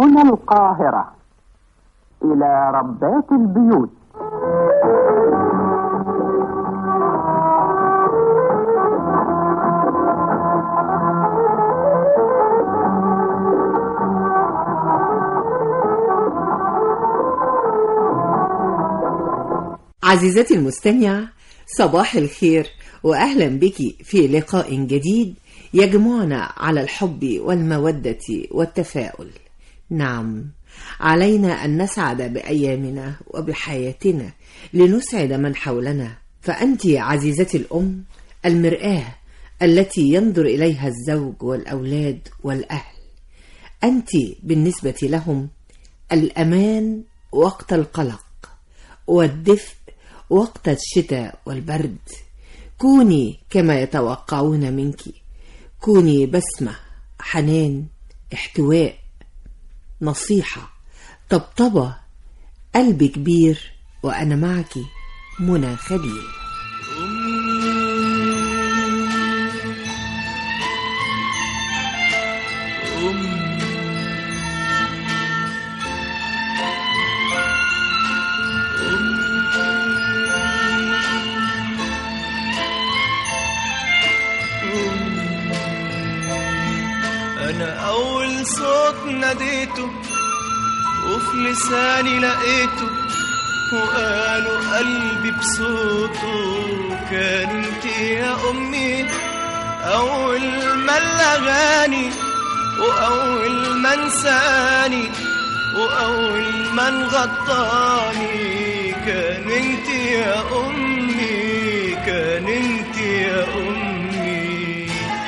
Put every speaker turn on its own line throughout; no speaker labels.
هنا القاهرة إلى ربات البيوت
عزيزتي المستمعة صباح الخير وأهلا بك في لقاء جديد يجمعنا على الحب والمودة والتفاؤل نعم علينا أن نسعد بأيامنا وبحياتنا لنسعد من حولنا فأنت عزيزتي الأم المرآة التي ينظر إليها الزوج والأولاد والأهل أنت بالنسبة لهم الأمان وقت القلق والدفء وقت الشتاء والبرد كوني كما يتوقعون منك كوني بسمة حنان احتواء نصيحة طبطبة قلب كبير وأنا معك منى خليل
أنا أول صوت ناديته وفي لساني لقيته وقالوا قلبي بصوته كان انت يا أمي أول ما الأغاني وأول ما انساني وأول ما انغطاني كان انت يا أمي كان انت يا أمي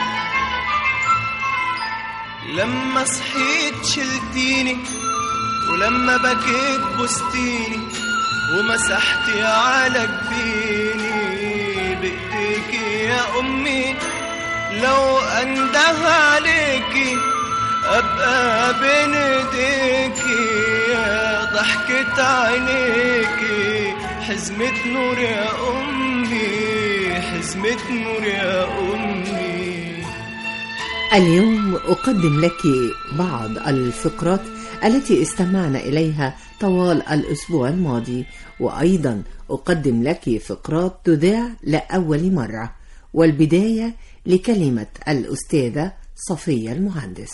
لما صحيت شلتيني ولما بكيت بستيني ومسحتي على جبيني بإيديكي يا أمي لو أنده عليكي أبقى بين إيديكي يا ضحكة عينيكي حزمة نور يا أمي حزمة نور يا أمي
اليوم أقدم لك بعض الفقرات التي استمعنا إليها طوال الأسبوع الماضي وأيضا أقدم لك فقرات تذاع لأول مرة والبداية لكلمة الأستاذة صفية المهندس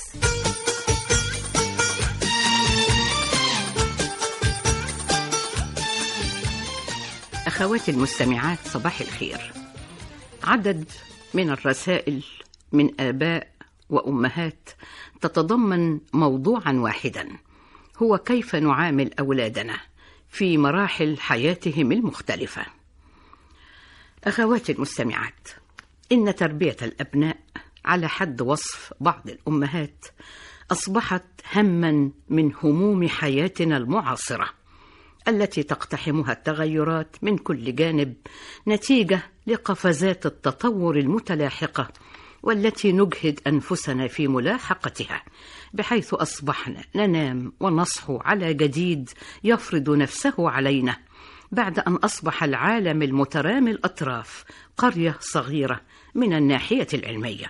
أخواتي المستمعات صباح الخير عدد من الرسائل من آباء وأمهات تتضمن موضوعا واحدا هو كيف نعامل أولادنا في مراحل حياتهم المختلفة أخواتي المستمعات إن تربية الأبناء على حد وصف بعض الأمهات أصبحت هما من هموم حياتنا المعاصرة التي تقتحمها التغيرات من كل جانب نتيجة لقفزات التطور المتلاحقة والتي نجهد أنفسنا في ملاحقتها بحيث أصبحنا ننام ونصحو على جديد يفرض نفسه علينا بعد أن أصبح العالم المترامي الأطراف قرية صغيرة من الناحية العلمية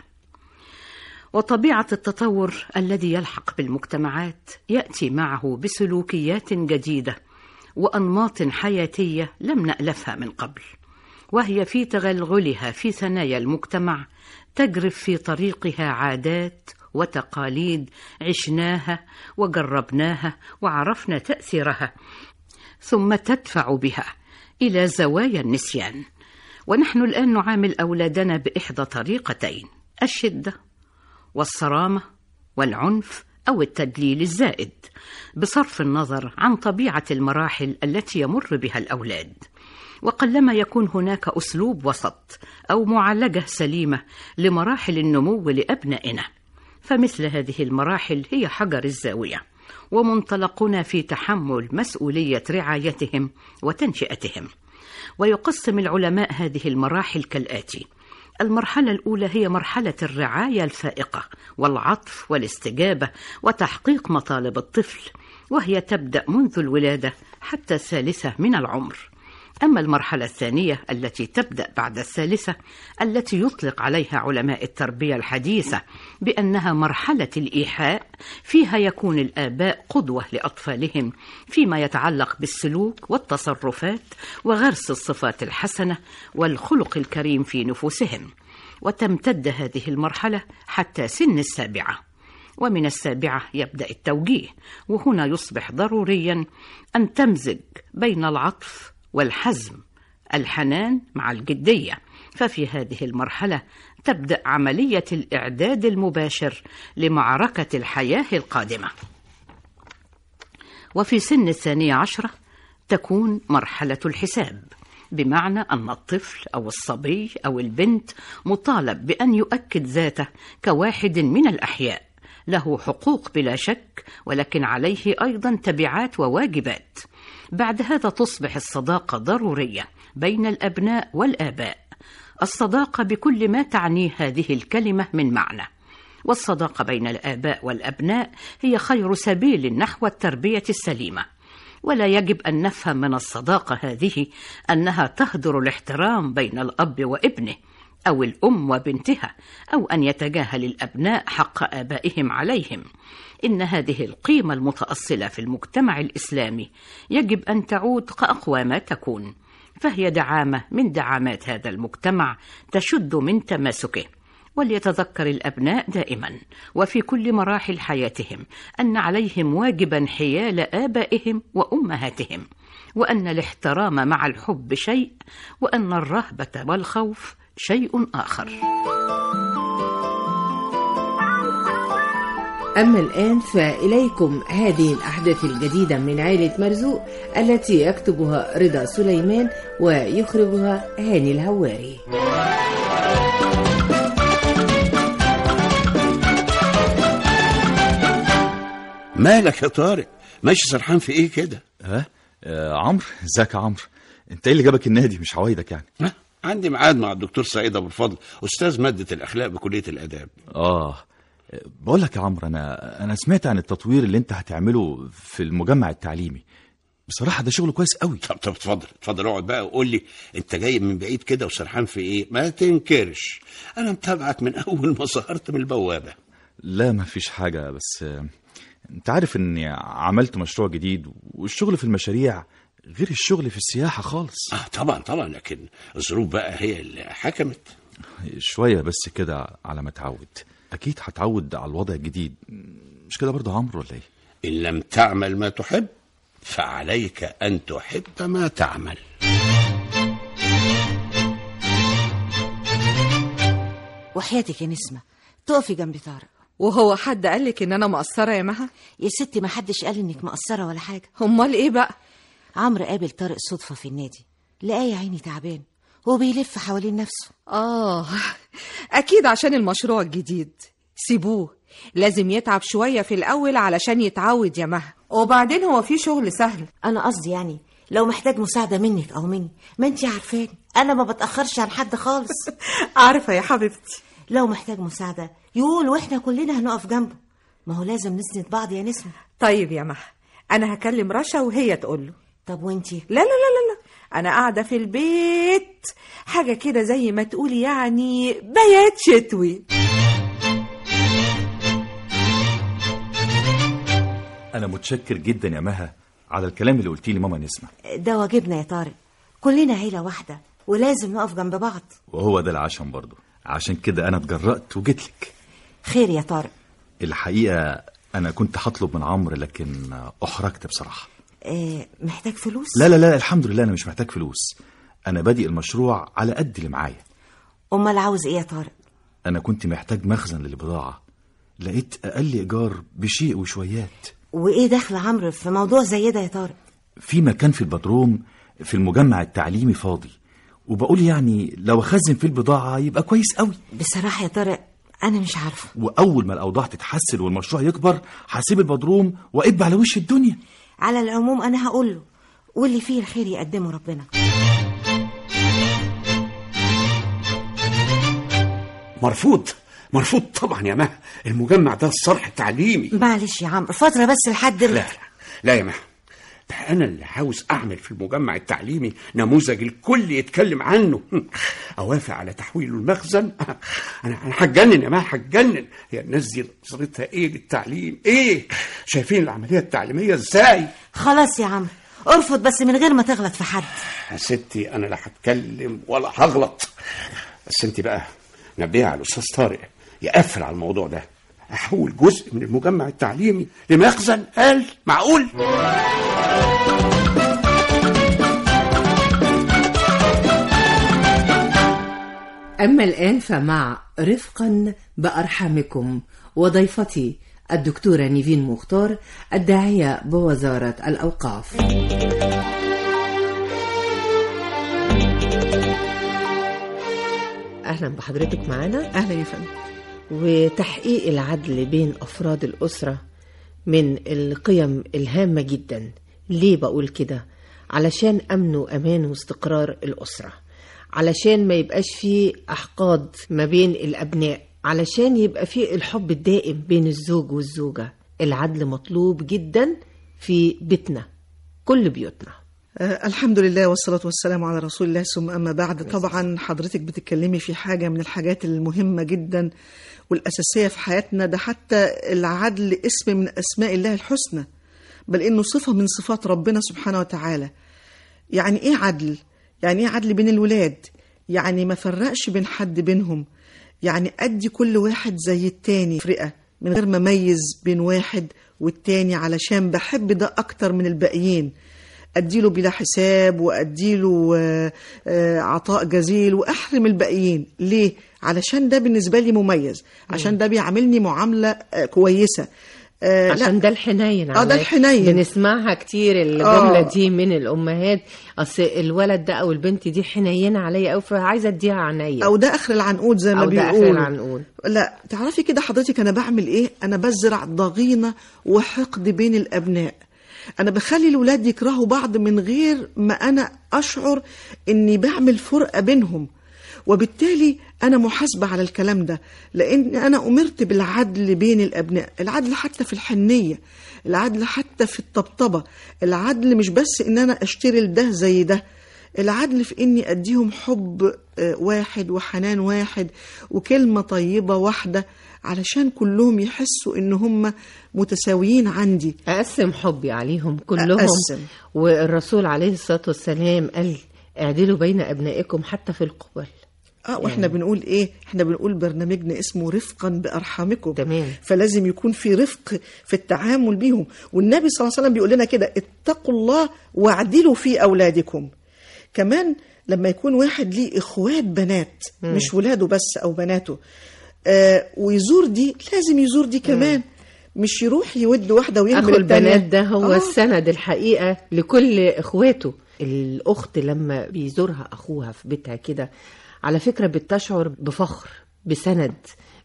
وطبيعة التطور الذي يلحق بالمجتمعات يأتي معه بسلوكيات جديدة وأنماط حياتية لم نألفها من قبل وهي في تغلغلها في ثنايا المجتمع تجرف في طريقها عادات وتقاليد عشناها وجربناها وعرفنا تأثيرها ثم تدفع بها إلى زوايا النسيان ونحن الآن نعامل أولادنا بإحدى طريقتين الشدة والصرامة والعنف أو التدليل الزائد بصرف النظر عن طبيعة المراحل التي يمر بها الأولاد وقلما يكون هناك أسلوب وسط أو معالجة سليمة لمراحل النمو لأبنائنا فمثل هذه المراحل هي حجر الزاوية ومنطلقنا في تحمل مسؤولية رعايتهم وتنشئتهم ويقسم العلماء هذه المراحل كالآتي المرحلة الأولى هي مرحلة الرعاية الفائقة والعطف والاستجابة وتحقيق مطالب الطفل وهي تبدأ منذ الولادة حتى الثالثة من العمر أما المرحلة الثانية التي تبدأ بعد الثالثة التي يطلق عليها علماء التربية الحديثة بأنها مرحلة الإيحاء فيها يكون الآباء قدوة لأطفالهم فيما يتعلق بالسلوك والتصرفات وغرس الصفات الحسنة والخلق الكريم في نفوسهم وتمتد هذه المرحلة حتى سن السابعة ومن السابعة يبدأ التوجيه وهنا يصبح ضروريا أن تمزج بين العطف والحزم الحنان مع الجدية ففي هذه المرحلة تبدأ عملية الإعداد المباشر لمعركة الحياة القادمة وفي سن الثانية عشرة تكون مرحلة الحساب بمعنى أن الطفل أو الصبي أو البنت مطالب بأن يؤكد ذاته كواحد من الأحياء له حقوق بلا شك ولكن عليه أيضا تبعات وواجبات بعد هذا تصبح الصداقة ضرورية بين الأبناء والآباء الصداقة بكل ما تعنيه هذه الكلمة من معنى والصداقة بين الآباء والأبناء هي خير سبيل نحو التربية السليمة ولا يجب أن نفهم من الصداقة هذه أنها تهدر الاحترام بين الأب وابنه أو الأم وبنتها أو أن يتجاهل الأبناء حق آبائهم عليهم إن هذه القيمة المتأصلة في المجتمع الإسلامي يجب أن تعود كأقوى ما تكون فهي دعامة من دعامات هذا المجتمع تشد من تماسكه وليتذكر الأبناء دائما وفي كل مراحل حياتهم أن عليهم واجبا حيال آبائهم وأمهاتهم وأن الاحترام مع الحب شيء وأن الرهبة والخوف شيء آخر
أما الآن فإليكم هذه الأحداث الجديدة من عائلة مرزوق التي يكتبها رضا سليمان ويخرجها هاني الهواري
مالك يا طارق ماشي سرحان في ايه كده
ها آه عمرو ازيك يا عمرو انت ايه اللي جابك النادي مش عوايدك يعني
ها؟ عندي ميعاد مع الدكتور سعيد ابو الفضل استاذ ماده الاخلاق بكليه الاداب
اه بقول لك يا عمرو انا انا سمعت عن التطوير اللي انت هتعمله في المجمع التعليمي بصراحه ده شغل كويس قوي
طب طب اتفضل اتفضل اقعد بقى وقول لي انت جاي من بعيد كده وسرحان في ايه ما تنكرش انا متابعك من اول ما ظهرت من البوابه
لا ما فيش حاجه بس آه، انت عارف اني عملت مشروع جديد والشغل في المشاريع غير الشغل في السياحه خالص
اه طبعا طبعا لكن الظروف بقى هي اللي حكمت
شويه بس كده على ما اتعود اكيد هتعود على الوضع الجديد مش كده برضه عمرو ولا ايه
ان لم تعمل ما تحب فعليك ان تحب ما تعمل
وحياتك يا نسمة تقفي جنب طارق
وهو حد قالك ان انا مقصره يا مها
يا ستي ما حدش قال انك مقصرة ولا حاجة
امال ايه بقى
عمرو قابل طارق صدفة في النادي لقاه يا عيني تعبان هو بيلف حوالين نفسه
اه اكيد عشان المشروع الجديد سيبوه لازم يتعب شويه في الاول علشان يتعود يا مها وبعدين هو في شغل سهل
انا قصدي يعني لو محتاج مساعدة منك او مني ما انتي عارفاني انا ما بتأخرش عن حد خالص
عارفه يا حبيبتي
لو محتاج مساعدة يقول واحنا كلنا هنقف جنبه ما هو لازم نسند بعض يا نسمة
طيب يا مها انا هكلم رشا وهي تقول له
طب وانتي
لا لا لا لا لا انا قاعده في البيت حاجه كده زي ما تقولي يعني بيات شتوي
انا متشكر جدا يا مها على الكلام اللي قلتيه لماما نسمع
ده واجبنا يا طارق كلنا عيلة واحدة ولازم نقف جنب بعض
وهو ده العشم برضه عشان كده انا اتجرأت وجيت لك
خير يا طارق
الحقيقه انا كنت هطلب من عمرو لكن احرجت بصراحه
اه محتاج فلوس
لا لا لا الحمد لله انا مش محتاج فلوس انا بادئ المشروع على قد اللي معايا
امال عاوز ايه يا طارق
انا كنت محتاج مخزن للبضاعه لقيت اقل ايجار بشيء وشويات
وايه دخل عمرو في موضوع زي ده يا طارق
في مكان في البدروم في المجمع التعليمي فاضي وبقول يعني لو اخزن فيه البضاعه يبقى كويس قوي
بصراحة يا طارق انا مش عارفة
واول ما الاوضاع تتحسن والمشروع يكبر هسيب البدروم واقب على وش الدنيا
على العموم انا هقول له واللي فيه الخير يقدمه ربنا
مرفوض مرفوض طبعا يا مها المجمع ده الصرح التعليمي
معلش يا عمرو فترة بس لحد
لا
ال-
لا لا يا مها
ده انا اللي عاوز اعمل في المجمع التعليمي نموذج الكل يتكلم عنه اوافق على تحويله المخزن انا انا هتجنن يا ما هتجنن هي الناس دي نظرتها ايه للتعليم ايه شايفين العمليه التعليميه ازاي
خلاص يا عم ارفض بس من غير ما تغلط في حد
يا ستي انا لا هتكلم ولا هغلط بس انت بقى نبهي على الاستاذ طارق يقفل على الموضوع ده احول جزء من المجمع التعليمي لمخزن قال معقول
أما الآن فمع رفقا بأرحامكم وضيفتي الدكتورة نيفين مختار الداعية بوزارة الأوقاف
أهلا بحضرتك معانا
أهلا يا فندم
وتحقيق العدل بين أفراد الأسرة من القيم الهامة جدا ليه بقول كده؟ علشان أمن وأمان واستقرار الأسرة علشان ما يبقاش فيه أحقاد ما بين الأبناء علشان يبقى فيه الحب الدائم بين الزوج والزوجة العدل مطلوب جدا في بيتنا كل بيوتنا
آه الحمد لله والصلاة والسلام على رسول الله ثم أما بعد طبعا حضرتك بتتكلمي في حاجة من الحاجات المهمة جدا والأساسية في حياتنا ده حتى العدل اسم من أسماء الله الحسنى بل إنه صفة من صفات ربنا سبحانه وتعالى يعني إيه عدل؟ يعني إيه عدل بين الولاد؟ يعني ما فرقش بين حد بينهم يعني أدي كل واحد زي التاني فرقة من غير ما أميز بين واحد والتاني علشان بحب ده أكتر من الباقيين اديله بلا حساب واديله آه، آه، عطاء جزيل واحرم الباقيين ليه علشان ده بالنسبه لي مميز عشان ده بيعاملني معامله آه، كويسه آه، لا.
عشان ده الحنين
اه ده
عليك.
الحنين
بنسمعها كتير الجملة
آه.
دي من الأمهات أصل الولد ده أو البنت دي حنينة عليا أوي فعايزة أديها عينيا
او ده اخر العنقود زي ما
أو ده آخر
بيقولوا
العنقود.
لا تعرفي كده حضرتك انا بعمل ايه انا بزرع ضغينه وحقد بين الابناء انا بخلي الولاد يكرهوا بعض من غير ما انا اشعر اني بعمل فرقه بينهم وبالتالي انا محاسبه على الكلام ده لان انا امرت بالعدل بين الابناء العدل حتى في الحنيه العدل حتى في الطبطبه العدل مش بس ان انا اشتري لده زي ده العدل في اني اديهم حب آه، واحد وحنان واحد وكلمه طيبه واحده علشان كلهم يحسوا ان هم متساويين عندي
أقسم حبي عليهم كلهم
أقسم.
والرسول عليه الصلاة والسلام قال اعدلوا بين أبنائكم حتى في القبل
اه واحنا بنقول ايه احنا بنقول برنامجنا اسمه رفقا بارحامكم
تمام.
فلازم يكون في رفق في التعامل بيهم والنبي صلى الله عليه وسلم بيقول لنا كده اتقوا الله واعدلوا في اولادكم كمان لما يكون واحد ليه اخوات بنات
مم.
مش ولاده بس او بناته آه ويزور دي لازم يزور دي كمان مش يروح يود واحده ويهمل
أخو
التانية.
البنات ده هو
آه.
السند الحقيقة لكل إخواته الأخت لما بيزورها أخوها في بيتها كده على فكرة بتشعر بفخر بسند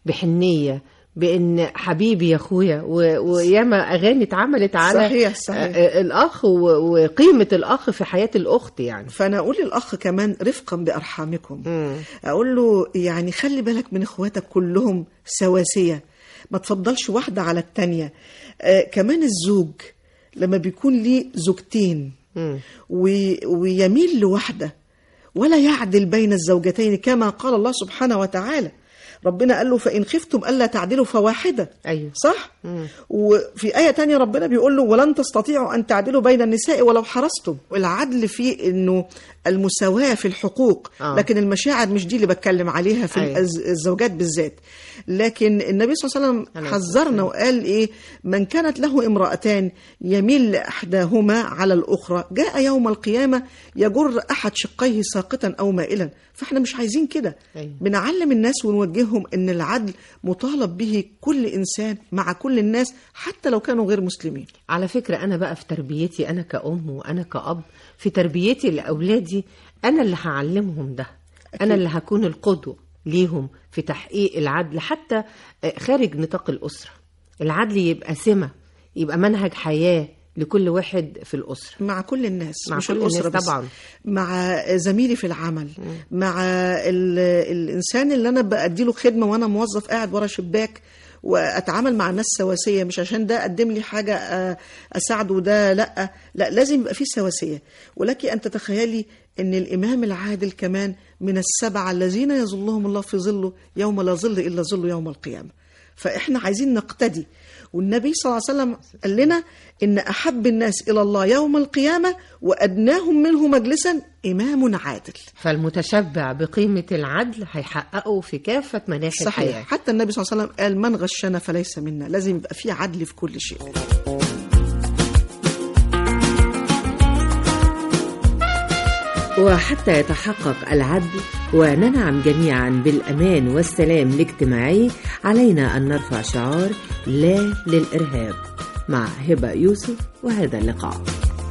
بحنية بان حبيبي يا اخويا و- وياما اغاني اتعملت على
صحيح، صحيح.
آه، آه، الاخ و- وقيمه الاخ في حياه الاخت يعني
فانا اقول للاخ كمان رفقا بارحامكم اقول له يعني خلي بالك من اخواتك كلهم سواسيه ما تفضلش واحده على التانية آه كمان الزوج لما بيكون ليه زوجتين وي- ويميل لواحده ولا يعدل بين الزوجتين كما قال الله سبحانه وتعالى ربنا قال له فإن خفتم ألا تعدلوا فواحدة
أيوة.
صح؟ وفي آية تانية ربنا بيقول له ولن تستطيعوا أن تعدلوا بين النساء ولو حرصتم العدل في أنه المساواة في الحقوق
آه.
لكن المشاعر مش دي اللي بتكلم عليها في
أيوة.
الأز- الزوجات بالذات لكن النبي صلى الله عليه وسلم
عليه
حذرنا وقال إيه من كانت له امرأتان يميل لإحداهما على الأخرى جاء يوم القيامة يجر أحد شقيه ساقطا أو مائلا فاحنا مش عايزين كده
أيوة.
بنعلم الناس ونوجههم ان العدل مطالب به كل انسان مع كل الناس حتى لو كانوا غير مسلمين
على فكرة أنا بقى في تربيتي أنا كأم وأنا كأب في تربيتي لأولادي أنا اللي هعلمهم ده أنا اللي هكون القدوة ليهم في تحقيق العدل حتى آه، خارج نطاق الأسرة العدل يبقى سمة يبقى منهج حياة لكل واحد في الأسرة
مع كل الناس
مع
مش
كل
الأسرة
الناس
بس.
طبعا.
مع زميلي في العمل مع ال... الإنسان اللي أنا بأدي له خدمة وأنا موظف قاعد ورا شباك واتعامل مع الناس سواسيه مش عشان ده قدم لي حاجه آه، اساعده وده لا لا لازم يبقى في سواسيه ولك ان تتخيلي ان الامام العادل كمان من السبعه الذين يظلهم الله في ظله يوم لا ظل الا ظل يوم القيامه فاحنا عايزين نقتدي والنبي صلى الله عليه وسلم قال لنا ان احب الناس الى الله يوم القيامه وادناهم منه مجلسا امام عادل
فالمتشبع بقيمة العدل هيحققه في كافة مناحي الحياة
صحيح حتى النبي صلى الله عليه وسلم قال من غشنا فليس منا لازم يبقى في عدل في كل شيء
وحتى يتحقق العدل وننعم جميعا بالأمان والسلام الاجتماعي علينا أن نرفع شعار لا للإرهاب مع هبة يوسف وهذا اللقاء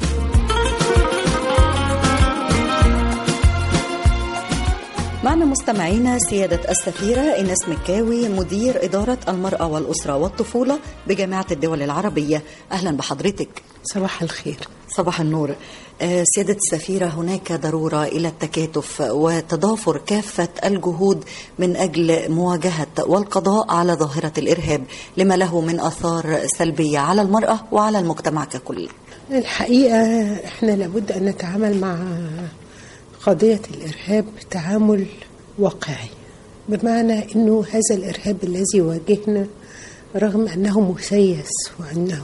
معنا مستمعينا سيادة السفيرة إنس مكاوي مدير إدارة المرأة والأسرة والطفولة بجامعة الدول العربية أهلا بحضرتك
صباح الخير
صباح النور آه، سيادة السفيرة هناك ضرورة إلى التكاتف وتضافر كافة الجهود من أجل مواجهة والقضاء على ظاهرة الإرهاب لما له من آثار سلبية على المرأة وعلى المجتمع ككل
الحقيقة احنا لابد أن نتعامل مع قضية الإرهاب تعامل واقعي بمعنى أنه هذا الإرهاب الذي يواجهنا رغم أنه مسيس وأنه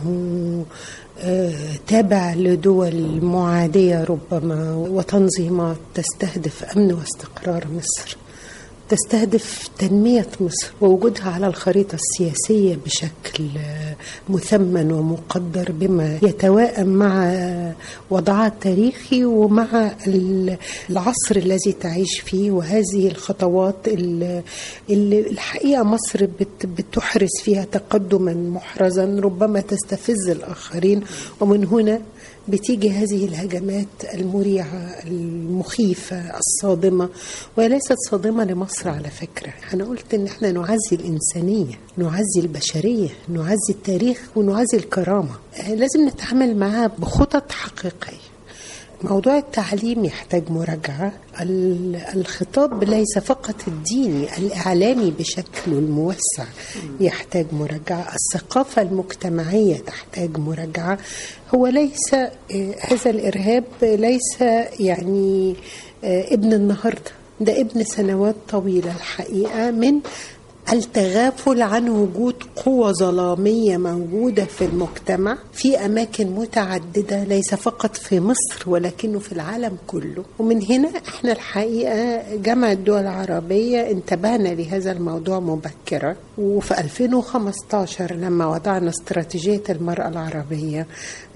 آه، تابع لدول معادية ربما وتنظيمات تستهدف أمن واستقرار مصر تستهدف تنمية مصر ووجودها على الخريطة السياسية بشكل آه، مثمن ومقدر بما يتوائم مع وضعها التاريخي ومع ال- العصر الذي تعيش فيه وهذه الخطوات ال- اللي الحقيقة مصر بت- بتحرز فيها تقدما محرزا ربما تستفز الآخرين ومن هنا بتيجي هذه الهجمات المريعة المخيفة الصادمة وليست صادمة لمصر على فكرة أنا قلت إن احنا نعزي الإنسانية نعزي البشرية نعزي التاريخ ونعزي الكرامة آه، لازم نتعامل معها بخطط حقيقية موضوع التعليم يحتاج مراجعة ال- الخطاب ليس فقط الديني الإعلامي بشكله الموسع يحتاج مراجعة الثقافة المجتمعية تحتاج مراجعة هو ليس آه، هذا الإرهاب ليس يعني آه، ابن النهاردة ده ابن سنوات طويلة الحقيقة من التغافل عن وجود قوة ظلامية موجودة في المجتمع في أماكن متعددة ليس فقط في مصر ولكنه في العالم كله ومن هنا احنا الحقيقة جامعة الدول العربية انتبهنا لهذا الموضوع مبكرا وفي 2015 لما وضعنا استراتيجية المرأة العربية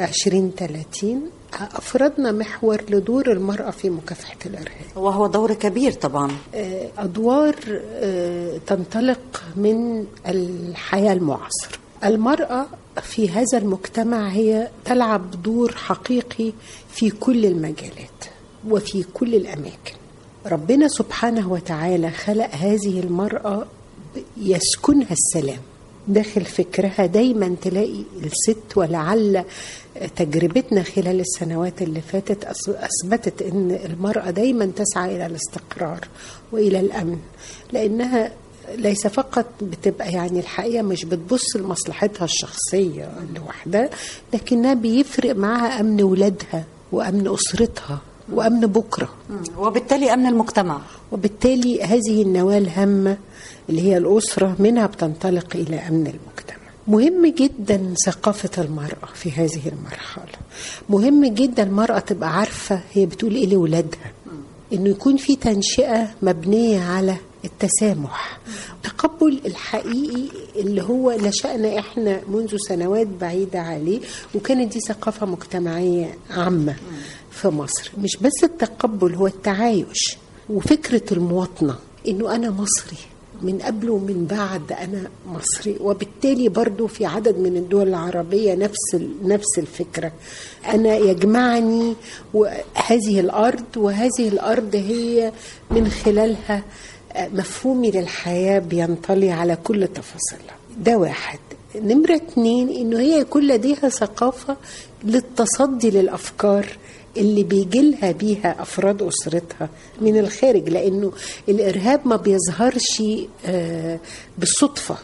2030 أفردنا محور لدور المرأة في مكافحة الإرهاب
وهو دور كبير طبعا
آه، أدوار آه، تنطلق من الحياة المعاصرة المرأة في هذا المجتمع هي تلعب دور حقيقي في كل المجالات وفي كل الأماكن ربنا سبحانه وتعالى خلق هذه المرأة يسكنها السلام داخل فكرها دايما تلاقي الست ولعل تجربتنا خلال السنوات اللي فاتت أث- اثبتت ان المراه دايما تسعى الى الاستقرار والى الامن لانها ليس فقط بتبقى يعني الحقيقه مش بتبص لمصلحتها الشخصيه لوحدها لكنها بيفرق معاها امن ولادها وامن اسرتها وامن بكره
وبالتالي أمن المجتمع
وبالتالي هذه النواة الهامة اللي هي الأسرة منها بتنطلق إلى أمن المجتمع مهم جدا ثقافة المرأة في هذه المرحلة مهم جدا المرأة تبقى عارفة هي بتقول إيه لأولادها إنه يكون في تنشئة مبنية على التسامح التقبل الحقيقي اللي هو نشأنا احنا منذ سنوات بعيدة عليه وكانت دي ثقافة مجتمعية عامة في مصر مش بس التقبل هو التعايش وفكرة المواطنة انه انا مصري من قبل ومن بعد انا مصري وبالتالي برضو في عدد من الدول العربيه نفس ال- نفس الفكره انا يجمعني هذه الارض وهذه الارض هي من خلالها آه، مفهومي للحياه بينطلي على كل تفاصيلها ده واحد نمرة اتنين انه هي يكون لديها ثقافة للتصدي للافكار اللي بيجيلها بيها افراد اسرتها من الخارج لانه الارهاب ما بيظهرش آه، بالصدفه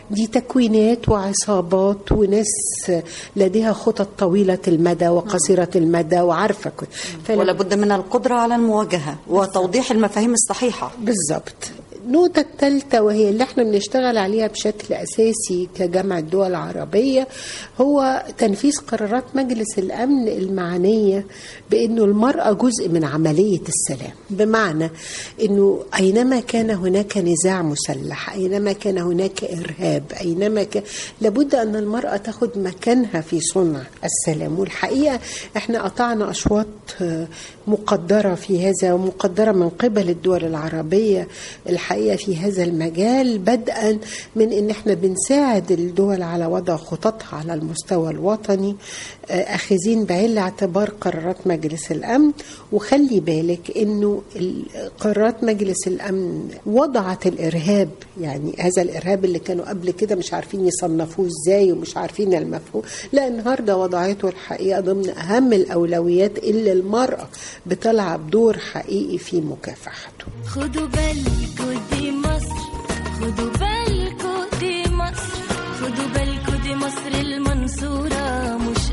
دي تكوينات وعصابات وناس لديها خطط طويلة المدى وقصيرة المدى وعارفة كل- فلما-
ولا بد من القدرة على المواجهة وتوضيح المفاهيم الصحيحة
بالظبط النقطة الثالثة وهي اللي احنا بنشتغل عليها بشكل أساسي كجامعة دول عربية هو تنفيذ قرارات مجلس الأمن المعنية بأنه المرأة جزء من عملية السلام بمعنى أنه أينما كان هناك نزاع مسلح أينما كان هناك إرهاب أينما كان لابد أن المرأة تاخد مكانها في صنع السلام والحقيقة احنا قطعنا أشواط آه، مقدرة في هذا ومقدرة من قبل الدول العربية الحقيقة في هذا المجال بدءا من ان احنا بنساعد الدول على وضع خططها على المستوى الوطني آه، اخذين بعين الاعتبار قرارات مجلس الامن وخلي بالك انه ال- قرارات مجلس الامن وضعت الارهاب يعني هذا الارهاب اللي كانوا قبل كده مش عارفين يصنفوه ازاي ومش عارفين المفهوم لا النهارده وضعته الحقيقه ضمن اهم الاولويات اللي المراه بتلعب دور حقيقي في مكافحته
خدوا بالكوا دي مصر خدوا بالكوا دي مصر خدوا بالكوا دي مصر المنصورة مش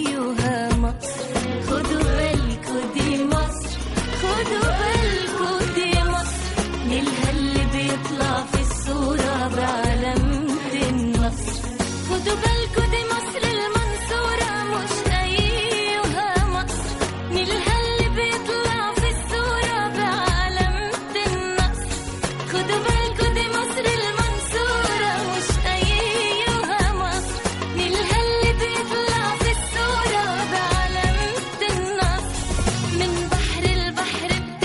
أيها مصر خدوا بالكوا دي مصر خدوا بالكوا دي مصر نيلها اللي بيطلع في الصورة بعلامة النصر خدوا بالكوا دي مصر المنصورة مش أيها مصر نيلها اللي بيطلع في الصورة بعلامة النصر خدوا بالكوا دي مصر المنصورة مش أيها مصر نيلها اللي بيطلع في الصورة بعلامة النصر من بحر البحر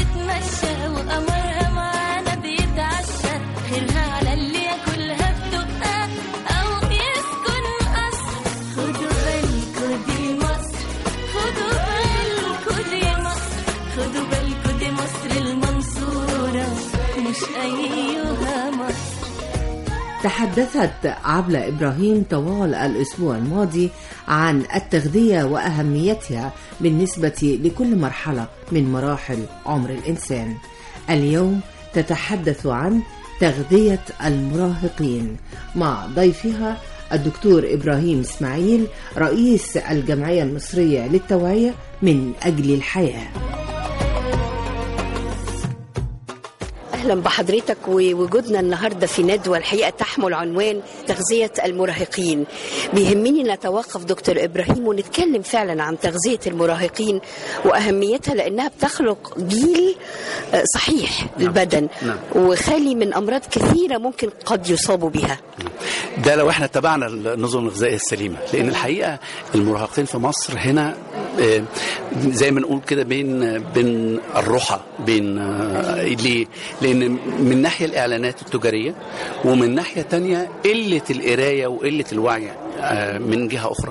بتتمشى وقمرها معانا بيتعشى خيرها على اللي ياكلها بدقة أو يسكن قصر خدوا بالكوا دي مصر خدوا بالكوا دي مصر خدوا بالكوا دي مصر المنصورة مش أيها مصر
تحدثت عبلة إبراهيم طوال الأسبوع الماضي عن التغذية وأهميتها بالنسبة لكل مرحلة من مراحل عمر الإنسان اليوم تتحدث عن تغذية المراهقين مع ضيفها الدكتور إبراهيم إسماعيل رئيس الجمعية المصرية للتوعية من أجل الحياة
اهلا بحضرتك ووجودنا النهارده في ندوه الحقيقه تحمل عنوان تغذيه المراهقين بيهمني نتوقف دكتور ابراهيم ونتكلم فعلا عن تغذيه المراهقين واهميتها لانها بتخلق جيل آه، صحيح البدن
نعم.
وخالي من امراض كثيره ممكن قد يصابوا بها
ده لو احنا اتبعنا النظم الغذائيه السليمه لان الحقيقه المراهقين في مصر هنا آه، زي ما نقول كده بين بين الرحى بين آه، ليه؟ لان من ناحيه الاعلانات التجاريه ومن ناحيه تانية قله القرايه وقله الوعي آه، من جهه اخرى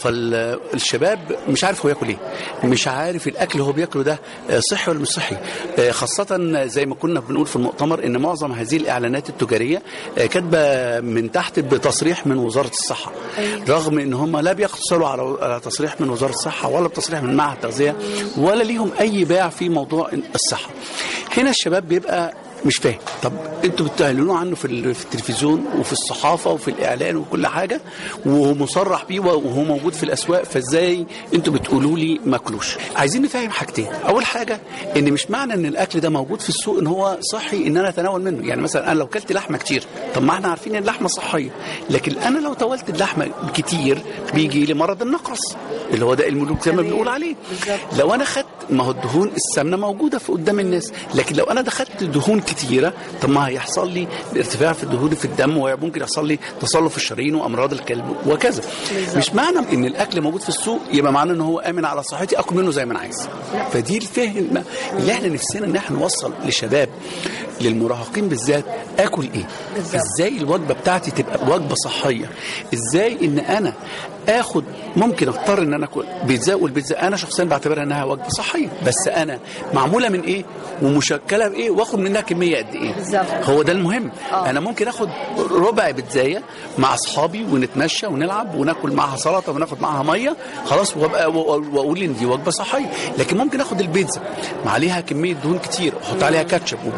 فالشباب مش عارف هو ياكل ايه مش عارف الاكل اللي هو بياكله ده آه، صحي ولا مش صحي آه، خاصه زي ما كنا بنقول في المؤتمر ان معظم هذه الاعلانات التجاريه آه، كاتبه من تحت بتصريح من وزاره الصحه رغم ان هم لا بيقتصروا على على تصريح من وزاره الصحه ولا بتصريح من معهد التغذيه ولا ليهم اي باع في موضوع الصحه هنا الشباب بيبقى مش فاهم طب انتوا بتعلنوا عنه في ال- في التلفزيون وفي الصحافه وفي الاعلان وكل حاجه وهو مصرح بيه وهو موجود في الاسواق فازاي انتوا بتقولوا لي ماكلوش عايزين نفهم حاجتين اول حاجه ان مش معنى ان الاكل ده موجود في السوق ان هو صحي ان انا اتناول منه يعني مثلا انا لو كلت لحمه كتير طب ما احنا عارفين ان اللحمه صحيه لكن انا لو تولت اللحمه كتير بيجي لي مرض النقرس اللي هو ده الملوك زي ما بنقول عليه لو انا خدت ما هو الدهون السمنه موجوده في قدام الناس لكن لو انا دخلت دهون كتيره طب ما هيحصل لي ارتفاع في الدهون في الدم وممكن يحصل لي تصلب الشرايين وامراض الكلب وكذا مش معنى ان الاكل موجود في السوق يبقى معناه ان هو امن على صحتي اكل منه زي ما انا عايز فدي الفهم اللي احنا نفسنا ان احنا نوصل لشباب للمراهقين بالذات اكل ايه ازاي الوجبه بتاعتي تبقى وجبه صحيه ازاي ان انا اخد ممكن اضطر ان انا اكل بيتزا والبيتزا انا شخصيا بعتبرها انها وجبه صحيه بس انا معموله من ايه ومشكله بايه واخد منها كميه قد ايه
بالظبط.
هو ده المهم انا ممكن اخد ربع بيتزايه مع اصحابي ونتمشى ونلعب وناكل معاها سلطه وناخد معاها ميه خلاص وابقى واقول ان دي وجبه صحيه لكن ممكن اخد البيتزا مع عليها كميه دهون كتير واحط عليها كاتشب وب-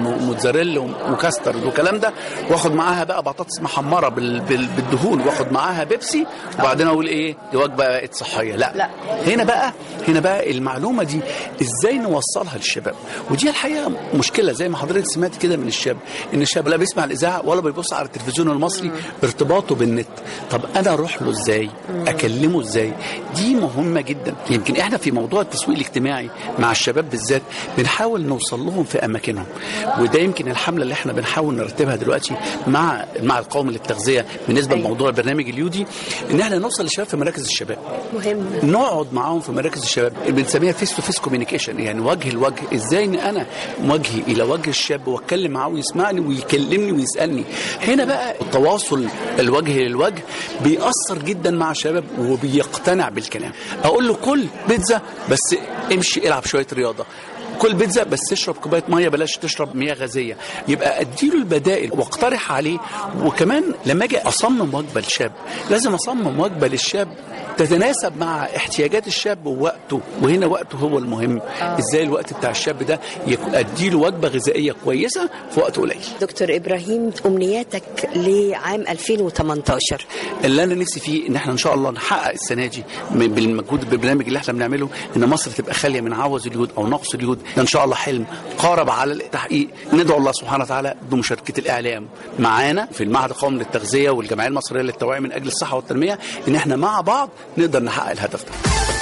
وموتزاريلا وكاسترد والكلام ده واخد معاها بقى بطاطس محمره بال- بال- بالدهون واخد معاها بيبسي وبعدين اقول ايه دي وجبه بقت صحيه لا, لا. هنا بقى هنا بقى المعلومه دي ازاي نوصلها للشباب ودي الحقيقه مشكله زي ما حضرتك سمعت كده من الشاب ان الشاب لا بيسمع الاذاعه ولا بيبص على التلفزيون المصري ارتباطه بالنت طب انا اروح له ازاي اكلمه ازاي دي مهمه جدا يمكن احنا في موضوع التسويق الاجتماعي مع الشباب بالذات بنحاول نوصل لهم في اماكنهم وده يمكن الحمله اللي احنا بنحاول نرتبها دلوقتي مع مع القوم للتغذيه بالنسبه لموضوع البرنامج اليودي ان احنا نوصل للشباب في مراكز الشباب
مهم
نقعد معاهم في مراكز الشباب بنسميها فيس تو فيس كوميونيكيشن يعني وجه لوجه ازاي ان انا وجهي الى وجه الشاب واتكلم معاه ويسمعني ويكلمني ويسالني هنا بقى التواصل الوجه للوجه بيأثر جدا مع الشباب وبيقتنع بالكلام اقول له كل بيتزا بس امشي العب شويه رياضه كل بيتزا بس تشرب كوبايه ميه بلاش تشرب مياه غازيه يبقى اديله البدائل واقترح عليه وكمان لما اجي اصمم وجبه للشاب لازم اصمم وجبه للشاب تتناسب مع احتياجات الشاب ووقته وهنا وقته هو المهم
آه.
ازاي الوقت بتاع الشاب ده يكون اديله وجبه غذائيه كويسه في وقت قليل
دكتور ابراهيم امنياتك لعام 2018
اللي انا نفسي فيه ان احنا ان شاء الله نحقق السنه دي من- بالمجهود بالبرنامج اللي احنا بنعمله ان مصر تبقى خاليه من عوز اليود او نقص اليود ده ان شاء الله حلم قارب على التحقيق ندعو الله سبحانه وتعالى بمشاركه الاعلام معانا في المعهد القومي للتغذيه والجمعيه المصريه للتوعيه من اجل الصحه والتنميه ان احنا مع بعض نقدر نحقق الهدف ده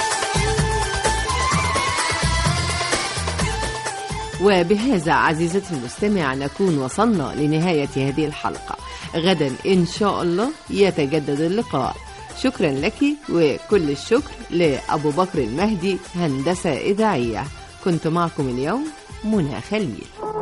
وبهذا عزيزتي المستمع نكون وصلنا لنهاية هذه الحلقة غدا إن شاء الله يتجدد اللقاء شكرا لك وكل الشكر لأبو بكر المهدي هندسة إذاعية كنت معكم اليوم منى خليل